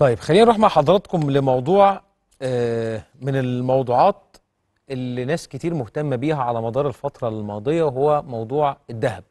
طيب خلينا نروح مع حضراتكم لموضوع آه، من الموضوعات اللي ناس كتير مهتمة بيها على مدار الفترة الماضية وهو موضوع الذهب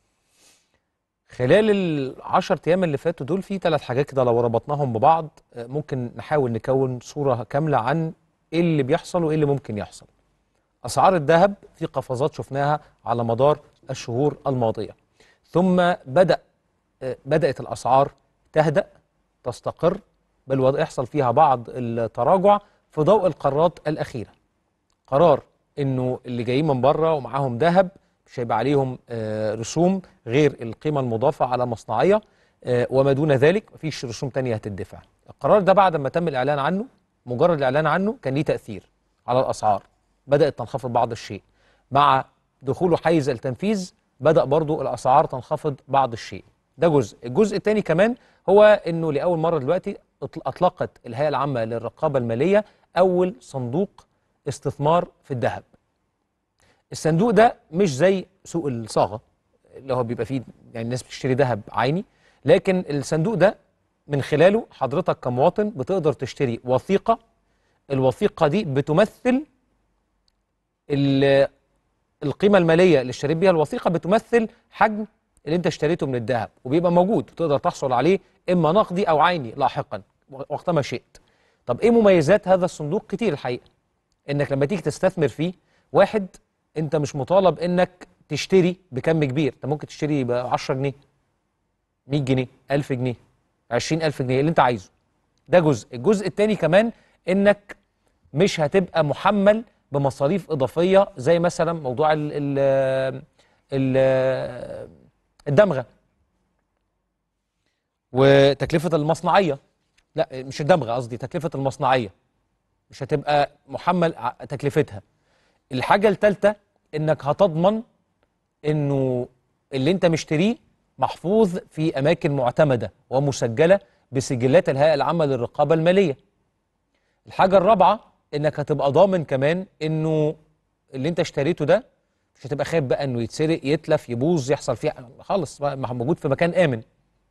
خلال العشر أيام اللي فاتوا دول في ثلاث حاجات كده لو ربطناهم ببعض آه، ممكن نحاول نكون صورة كاملة عن إيه اللي بيحصل وإيه اللي ممكن يحصل أسعار الذهب في قفزات شفناها على مدار الشهور الماضية ثم بدأ آه، بدأت الأسعار تهدأ تستقر بل ويحصل فيها بعض التراجع في ضوء القرارات الأخيرة قرار إنه اللي جايين من بره ومعاهم ذهب مش هيبقى عليهم آه، رسوم غير القيمة المضافة على مصنعية آه، وما دون ذلك مفيش رسوم تانية هتدفع القرار ده بعد ما تم الإعلان عنه مجرد الإعلان عنه كان ليه تأثير على الأسعار بدأت تنخفض بعض الشيء مع دخوله حيز التنفيذ بدأ برضو الأسعار تنخفض بعض الشيء ده جزء الجزء الثاني كمان هو أنه لأول مرة دلوقتي أطل- أطلقت الهيئة العامة للرقابة المالية أول صندوق استثمار في الذهب الصندوق ده مش زي سوق الصاغة اللي هو بيبقى فيه يعني الناس بتشتري ذهب عيني لكن الصندوق ده من خلاله حضرتك كمواطن بتقدر تشتري وثيقة الوثيقة دي بتمثل ال- القيمة المالية اللي اشتريت بيها الوثيقة بتمثل حجم اللي انت اشتريته من الذهب وبيبقى موجود تقدر تحصل عليه اما نقدي او عيني لاحقا وقتما شئت طب ايه مميزات هذا الصندوق كتير الحقيقة انك لما تيجي تستثمر فيه واحد انت مش مطالب انك تشتري بكم كبير انت ممكن تشتري ب 10 جنيه 100 جنيه 1000 جنيه 20000 جنيه اللي انت عايزه ده جزء الجزء الثاني كمان انك مش هتبقى محمل بمصاريف اضافيه زي مثلا موضوع ال ال ال الدمغه وتكلفه المصنعيه لا مش الدمغه قصدي تكلفه المصنعيه مش هتبقى محمل ع- تكلفتها الحاجه الثالثه انك هتضمن انه اللي انت مشتريه محفوظ في اماكن معتمده ومسجله بسجلات الهيئه العامه للرقابه الماليه الحاجة الرابعة انك هتبقى ضامن كمان انه اللي انت اشتريته ده مش هتبقى خايف بقى انه يتسرق يتلف يبوظ يحصل فيه خالص بقى ما هو موجود في مكان امن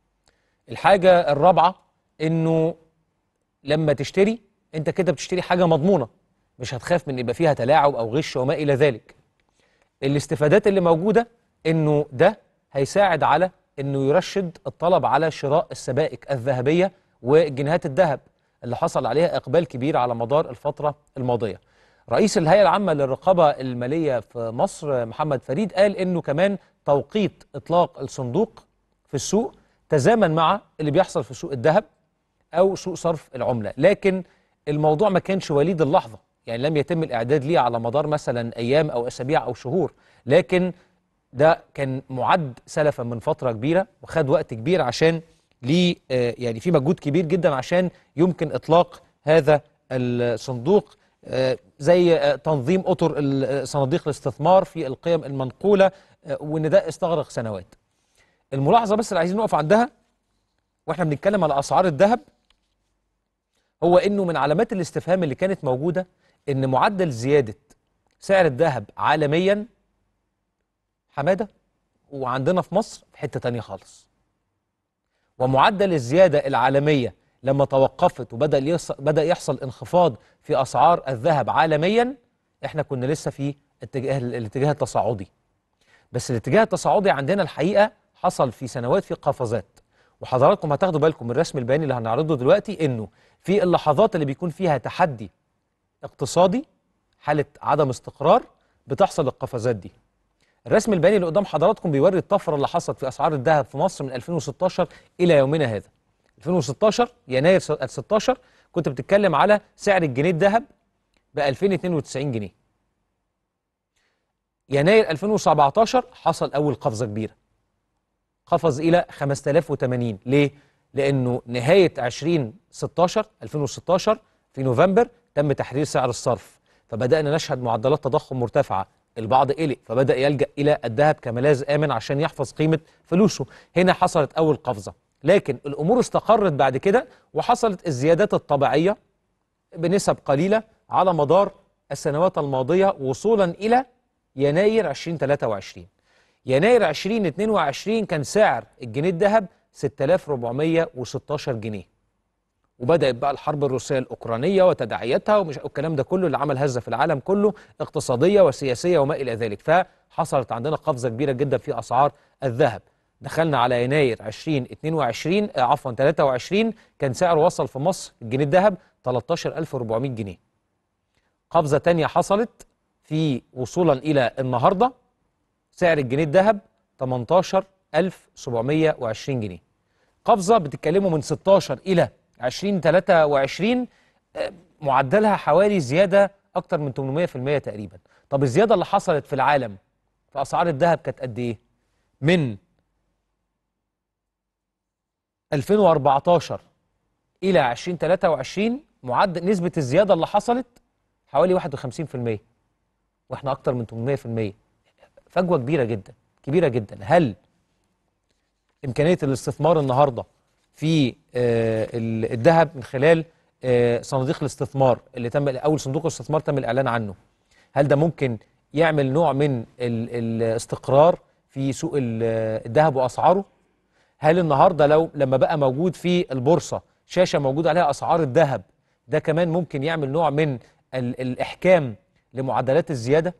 الحاجة الرابعة انه لما تشتري انت كده بتشتري حاجة مضمونة مش هتخاف من يبقى فيها تلاعب او غش وما الى ذلك الاستفادات اللي موجودة انه ده هيساعد على انه يرشد الطلب على شراء السبائك الذهبية وجنيهات الذهب اللي حصل عليها اقبال كبير على مدار الفترة الماضية رئيس الهيئة العامة للرقابة المالية في مصر محمد فريد قال انه كمان توقيت اطلاق الصندوق في السوق تزامن مع اللي بيحصل في سوق الذهب او سوق صرف العمله لكن الموضوع ما كانش وليد اللحظه يعني لم يتم الاعداد ليه على مدار مثلا ايام او اسابيع او شهور لكن ده كان معد سلفا من فتره كبيره وخد وقت كبير عشان ليه آه، يعني في مجهود كبير جدا عشان يمكن اطلاق هذا الصندوق آه، زي آه، تنظيم اطر ال- صناديق الاستثمار في القيم المنقوله آه، وان ده استغرق سنوات الملاحظه بس اللي عايزين نقف عندها واحنا بنتكلم على اسعار الذهب هو انه من علامات الاستفهام اللي كانت موجوده ان معدل زياده سعر الذهب عالميا حماده وعندنا في مصر في حته تانية خالص ومعدل الزياده العالميه لما توقفت وبدا يص- بدا يحصل انخفاض في اسعار الذهب عالميا احنا كنا لسه في اتجاه الاتجاه التصاعدي بس الاتجاه التصاعدي عندنا الحقيقه حصل في سنوات في قفزات وحضراتكم هتاخدوا بالكم من الرسم البياني اللي هنعرضه دلوقتي انه في اللحظات اللي بيكون فيها تحدي اقتصادي حاله عدم استقرار بتحصل القفزات دي الرسم البياني اللي قدام حضراتكم بيوري الطفره اللي حصلت في اسعار الذهب في مصر من 2016 الى يومنا هذا 2016 يناير 16 كنت بتتكلم على سعر الجنيه الذهب ب 2092 جنيه يناير 2017 حصل اول قفزه كبيره قفز الى 5080 ليه لانه نهايه 2016 2016 في نوفمبر تم تحرير سعر الصرف فبدانا نشهد معدلات تضخم مرتفعه البعض قلق فبدا يلجا الى الذهب كملاذ امن عشان يحفظ قيمه فلوسه هنا حصلت اول قفزه لكن الامور استقرت بعد كده وحصلت الزيادات الطبيعيه بنسب قليله على مدار السنوات الماضيه وصولا الى يناير 2023 يناير 2022 كان سعر الجنيه الذهب 6416 جنيه وبدات بقى الحرب الروسيه الاوكرانيه وتداعياتها ومش والكلام ده كله اللي عمل هزه في العالم كله اقتصاديه وسياسيه وما الى ذلك فحصلت عندنا قفزه كبيره جدا في اسعار الذهب دخلنا على يناير 2022 آه، عفوا 23 كان سعره وصل في مصر الجنيه الذهب 13400 جنيه قفزه تانية حصلت في وصولا الى النهارده سعر الجنيه الذهب 18720 جنيه قفزه بتتكلموا من 16 الى 2023 آه، معدلها حوالي زياده اكتر من 800% تقريبا طب الزياده اللي حصلت في العالم في اسعار الذهب كانت قد ايه من 2014 الى 2023 معدل نسبه الزياده اللي حصلت حوالي 51% واحنا اكتر من 800% فجوه كبيره جدا كبيره جدا هل امكانيه الاستثمار النهارده في آه، ال- الذهب من خلال آه، صناديق الاستثمار اللي تم اول صندوق استثمار تم الاعلان عنه هل ده ممكن يعمل نوع من ال- الاستقرار في سوق ال- الذهب واسعاره هل النهارده لو لما بقى موجود في البورصه شاشه موجود عليها اسعار الذهب ده كمان ممكن يعمل نوع من ال- الاحكام لمعدلات الزياده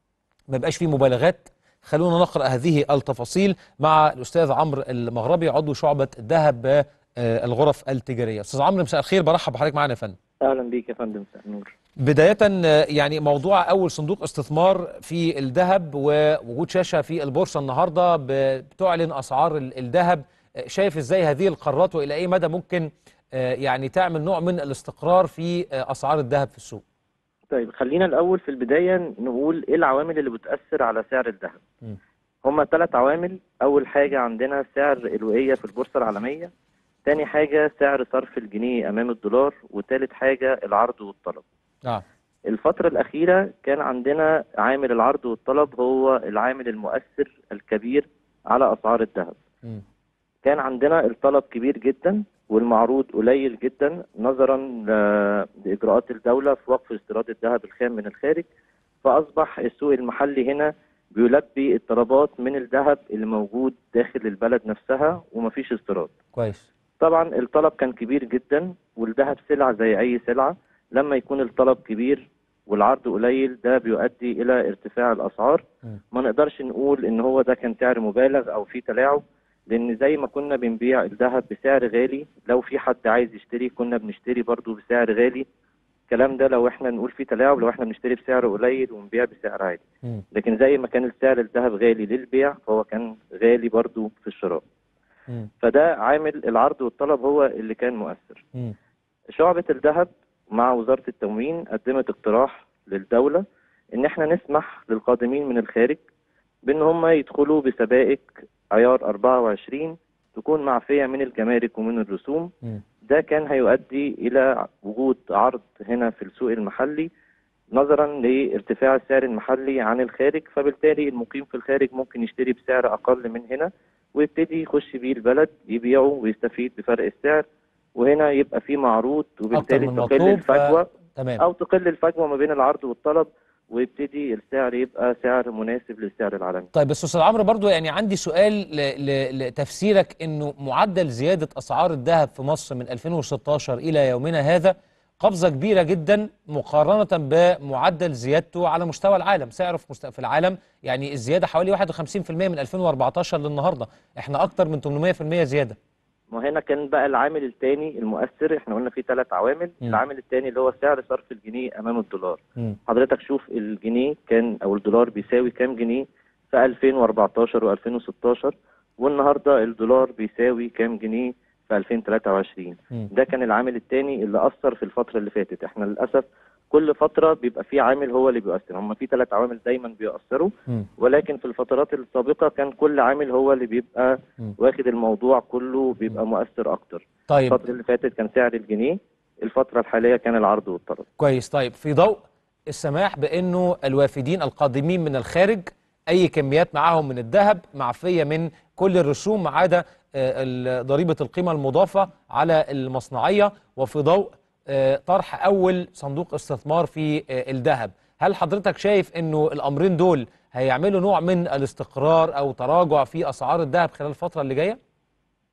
ما يبقاش فيه مبالغات خلونا نقرا هذه التفاصيل مع الاستاذ عمرو المغربي عضو شعبه الذهب بالغرف التجاريه استاذ عمرو مساء الخير برحب بحضرتك معانا يا فندم اهلا بيك يا فندم مساء النور بداية آه، يعني موضوع أول صندوق استثمار في الذهب ووجود شاشة في البورصة النهاردة ب- بتعلن أسعار ال- الذهب آه، شايف إزاي هذه القرارات وإلى أي مدى ممكن آه، يعني تعمل نوع من الاستقرار في آه، أسعار الذهب في السوق طيب خلينا الاول في البدايه نقول ايه العوامل اللي بتاثر على سعر الذهب م. هما ثلاث عوامل اول حاجه عندنا سعر الوقيه في البورصه العالميه تاني حاجه سعر صرف الجنيه امام الدولار وتالت حاجه العرض والطلب آه. الفترة الأخيرة كان عندنا عامل العرض والطلب هو العامل المؤثر الكبير على أسعار الذهب مم. كان عندنا الطلب كبير جدا والمعروض قليل جدا نظرا ل- لإجراءات الدولة في وقف استيراد الذهب الخام من الخارج فأصبح السوق المحلي هنا بيلبي الطلبات من الذهب اللي موجود داخل البلد نفسها ومفيش استيراد كويس طبعا الطلب كان كبير جدا والذهب سلعة زي أي سلعة لما يكون الطلب كبير والعرض قليل ده بيؤدي إلى ارتفاع الأسعار م. ما نقدرش نقول إن هو ده كان سعر مبالغ أو في تلاعب لأن زي ما كنا بنبيع الذهب بسعر غالي لو في حد عايز يشتري كنا بنشتري برضو بسعر غالي الكلام ده لو احنا نقول فيه تلاعب لو احنا بنشتري بسعر قليل ونبيع بسعر عالي مم. لكن زي ما كان السعر الذهب غالي للبيع فهو كان غالي برضو في الشراء مم. فده عامل العرض والطلب هو اللي كان مؤثر مم. شعبة الذهب مع وزارة التموين قدمت اقتراح للدولة إن احنا نسمح للقادمين من الخارج بإن هم يدخلوا بسبائك عيار 24 تكون معفية من الجمارك ومن الرسوم مم. ده كان هيؤدي إلى وجود عرض هنا في السوق المحلي نظرا لارتفاع السعر المحلي عن الخارج فبالتالي المقيم في الخارج ممكن يشتري بسعر أقل من هنا ويبتدي يخش بيه البلد يبيعه ويستفيد بفرق السعر وهنا يبقى في معروض أكتر وبالتالي من تقل مطلوب ف... الفجوة تمام أو تقل الفجوة ما بين العرض والطلب ويبتدي السعر يبقى سعر مناسب للسعر العالمي طيب بس استاذ عمرو برضو يعني عندي سؤال ل- ل- لتفسيرك انه معدل زياده اسعار الذهب في مصر من 2016 الى يومنا هذا قفزه كبيره جدا مقارنه بمعدل زيادته على مستوى العالم سعره في مست- في العالم يعني الزياده حوالي 51% من 2014 للنهارده احنا اكتر من 800% زياده ما هنا كان بقى العامل الثاني المؤثر احنا قلنا في ثلاث عوامل مم. العامل الثاني اللي هو سعر صرف الجنيه امام الدولار مم. حضرتك شوف الجنيه كان او الدولار بيساوي كام جنيه في 2014 و2016 والنهارده الدولار بيساوي كام جنيه في 2023 مم. ده كان العامل الثاني اللي اثر في الفتره اللي فاتت احنا للاسف كل فتره بيبقى في عامل هو اللي بيؤثر هم في ثلاث عوامل دايما بيؤثروا مم. ولكن في الفترات السابقه كان كل عامل هو اللي بيبقى مم. واخد الموضوع كله بيبقى مؤثر اكتر طيب الفتره اللي فاتت كان سعر الجنيه الفتره الحاليه كان العرض والطلب كويس طيب في ضوء السماح بانه الوافدين القادمين من الخارج اي كميات معاهم من الذهب معفيه من كل الرسوم ما عدا آه، ال- ضريبه القيمه المضافه على المصنعيه وفي ضوء آه، طرح اول صندوق استثمار في آه، الذهب هل حضرتك شايف انه الامرين دول هيعملوا نوع من الاستقرار او تراجع في اسعار الذهب خلال الفتره اللي جايه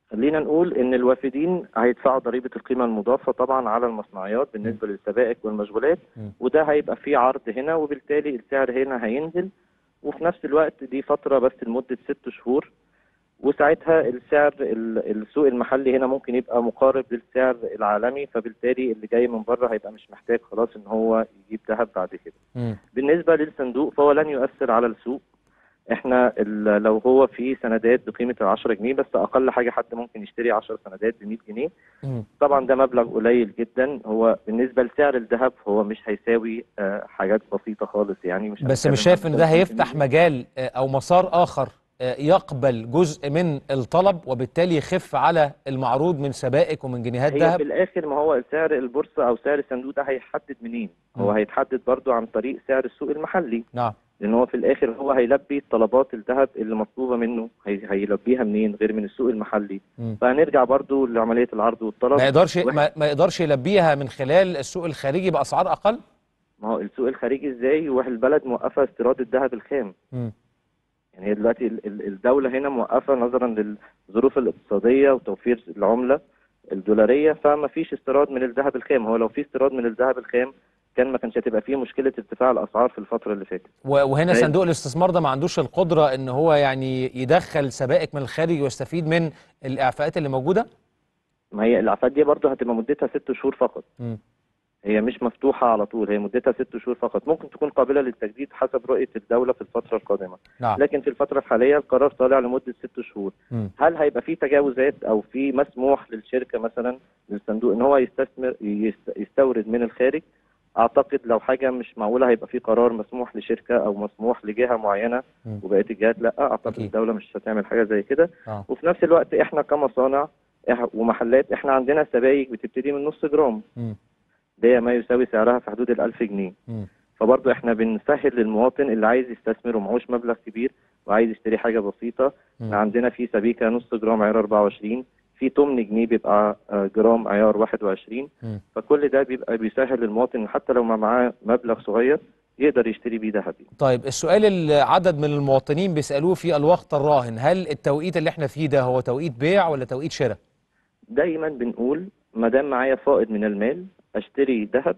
خلينا نقول ان الوافدين هيدفعوا ضريبه القيمه المضافه طبعا على المصنعيات بالنسبه للسبائك والمشغولات م. وده هيبقى فيه عرض هنا وبالتالي السعر هنا هينزل وفي نفس الوقت دي فتره بس لمده ست شهور وساعتها السعر ال- السوق المحلي هنا ممكن يبقى مقارب للسعر العالمي فبالتالي اللي جاي من بره هيبقى مش محتاج خلاص ان هو يجيب ذهب بعد كده مم. بالنسبه للصندوق فهو لن يؤثر على السوق احنا ال- لو هو في سندات بقيمه ال 10 جنيه بس اقل حاجه حد ممكن يشتري 10 سندات ب 100 جنيه مم. طبعا ده مبلغ قليل جدا هو بالنسبه لسعر الذهب هو مش هيساوي آه، حاجات بسيطه خالص يعني مش بس هنتكلم مش شايف عن ان ده 50 هيفتح جنيه. مجال آه، او مسار اخر آه، يقبل جزء من الطلب وبالتالي يخف على المعروض من سبائك ومن جنيهات هي ذهب في الاخر ما هو سعر البورصه او سعر الصندوق ده هيحدد منين هو مم. هيتحدد برضو عن طريق سعر السوق المحلي نعم لان هو في الاخر هو هيلبي طلبات الذهب اللي مطلوبه منه هي هيلبيها منين غير من السوق المحلي مم. فهنرجع برضو لعمليه العرض والطلب ما يقدرش واحد- ما, ما يقدرش يلبيها من خلال السوق الخارجي باسعار اقل ما هو السوق الخارجي ازاي والبلد موقفه استيراد الذهب الخام مم. يعني هي دلوقتي ال- ال- الدوله هنا موقفه نظرا للظروف الاقتصاديه وتوفير العمله الدولاريه فما فيش استيراد من الذهب الخام هو لو في استيراد من الذهب الخام كان ما كانش هتبقى فيه مشكله ارتفاع الاسعار في الفتره اللي فاتت و- وهنا أيوة. صندوق الاستثمار ده ما عندوش القدره ان هو يعني يدخل سبائك من الخارج ويستفيد من الاعفاءات اللي موجوده ما هي الاعفاءات دي برضه هتبقى مدتها ست شهور فقط مم. هي مش مفتوحه على طول هي مدتها ست شهور فقط ممكن تكون قابله للتجديد حسب رؤيه الدوله في الفتره القادمه نعم لكن في الفتره الحاليه القرار طالع لمده ست شهور مم. هل هيبقى في تجاوزات او في مسموح للشركه مثلا للصندوق ان هو يستثمر يست- يستورد من الخارج اعتقد لو حاجه مش معقوله هيبقى في قرار مسموح لشركه او مسموح لجهه معينه مم. وبقيه الجهات لا اعتقد أكيد. الدوله مش هتعمل حاجه زي كده آه. وفي نفس الوقت احنا كمصانع إح- ومحلات احنا عندنا سبائك بتبتدي من نص جرام مم. ده ما يساوي سعرها في حدود ال 1000 جنيه مم. فبرضه احنا بنسهل للمواطن اللي عايز يستثمر ومعهوش مبلغ كبير وعايز يشتري حاجه بسيطه مم. احنا عندنا في سبيكه نص جرام عيار 24 في تمن جنيه بيبقى آه، جرام عيار 21 مم. فكل ده بيبقى بيسهل للمواطن حتى لو ما معاه مبلغ صغير يقدر يشتري بيه ذهب طيب السؤال اللي عدد من المواطنين بيسألوه في الوقت الراهن هل التوقيت اللي احنا فيه ده هو توقيت بيع ولا توقيت شراء؟ دايما بنقول ما دام معايا فائض من المال اشتري ذهب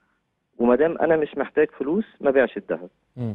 وما دام انا مش محتاج فلوس ما بيعش الذهب مم.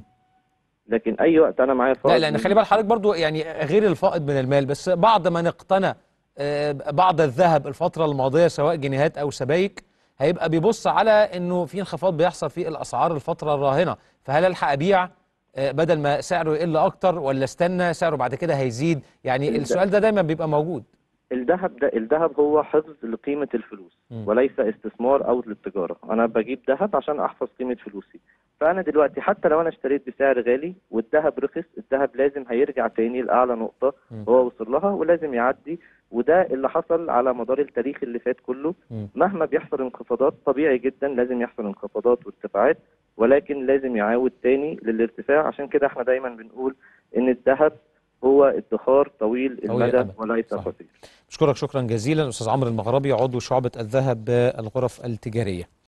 لكن اي وقت انا معايا فائض لا لان من- خلي بال حضرتك برضو يعني غير الفائض من المال بس بعض من اقتنى آه، بعض الذهب الفترة الماضية سواء جنيهات او سبائك هيبقى بيبص على انه في انخفاض بيحصل في الاسعار الفترة الراهنة فهل الحق ابيع آه، بدل ما سعره يقل اكتر ولا استنى سعره بعد كده هيزيد يعني الد- السؤال ده دايما بيبقى موجود الذهب ده الذهب هو حفظ لقيمة الفلوس مم. وليس استثمار أو للتجارة أنا بجيب ذهب عشان أحفظ قيمة فلوسي فأنا دلوقتي حتى لو أنا اشتريت بسعر غالي والذهب رخص الذهب لازم هيرجع تاني لأعلى نقطة مم. هو وصل لها ولازم يعدي وده اللي حصل على مدار التاريخ اللي فات كله مم. مهما بيحصل انخفاضات طبيعي جدا لازم يحصل انخفاضات وارتفاعات ولكن لازم يعاود تاني للارتفاع عشان كده احنا دايما بنقول ان الذهب هو ادخار طويل طويل المدى الأمد. وليس صح. قصير بشكرك شكرا جزيلا استاذ عمرو المغربي عضو شعبة الذهب بالغرف التجارية